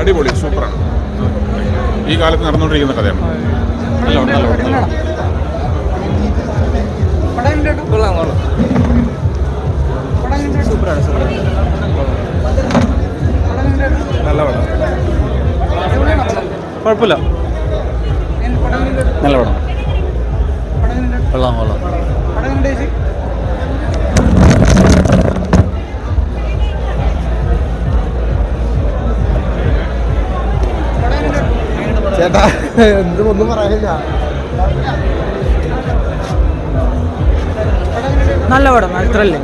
അടിപൊളി സൂപ്പറാണ് ഈ കാലത്ത് നടന്നുകൊണ്ടിരിക്കുന്ന കഥയാണ് നല്ല പടം, നല്ല പടം, നല്ല പടം. കൊള്ളാം കൊള്ളാം സൂപ്പറാണ് സൂപ്പർ നല്ല പടം കുഴപ്പമില്ല നല്ല പടം കൊള്ളാം കൊള്ളാം ചേട്ടാ എന്തും ഒന്നും പറയാനില്ല നല്ല പടം അത്രല്ലേ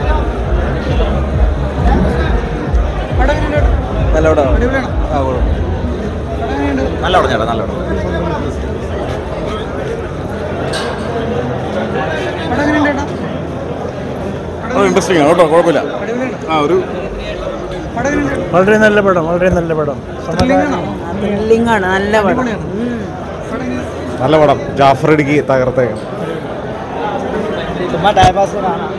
നല്ല പടം ആ കൊള്ളാം നല്ല പടം ചേട്ടാ നല്ല പടം ഇൻട്രസ്റ്റിംഗ് ആണ് കേട്ടോ കുഴപ്പമില്ല ആ ഒരു വളരെ നല്ല പടം വളരെ നല്ല പടം ത്രില്ലിംഗ് ആണ് നല്ല പടം ഉം. നല്ല പടം ജാഫർ ഇടുക്കി തകർത്തേക്കാം ചുമ്മാ ടൈം പാസ് കാണാം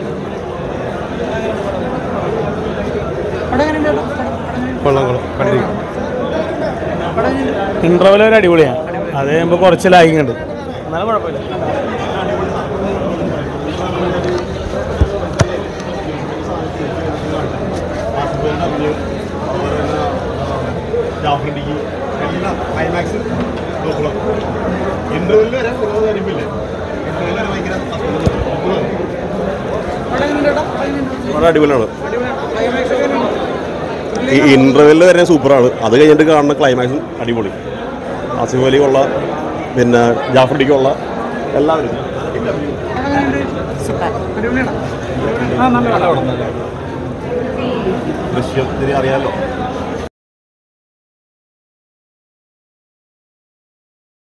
കൊള്ളാം കൊള്ളാം കണ്ടിരിക്കാം ഇന്റർവെൽ ഒരു അടിപൊളിയാണ് അത് കഴിയുമ്പോൾ കുറച്ച് ലാഗിങ് ഉണ്ട് എന്നാലും കുഴപ്പമില്ല ജാഫർ ഇടുക്കി എല്ലാം ക്ലൈമാക്സ് ഇന്റർവെല്ലിൽ വരെ ഒരു കാര്യമില്ല ഇന്റർവെല്ലിൽ വരെ ഭയങ്കര വളരെ അടിപൊളിയാണ് ഈ ഇന്റർവെല്ലിൽ വരെ സൂപ്പറാണ് അത് കഴിഞ്ഞിട്ട് കാണുന്ന ക്ലൈമാക്സും അടിപൊളി ആസിഫ് അലി കൊള്ള പിന്നെ ജാഫർ കൊള്ള എല്ലാവരും ദൃശ്യത്തിന് അറിയാലോ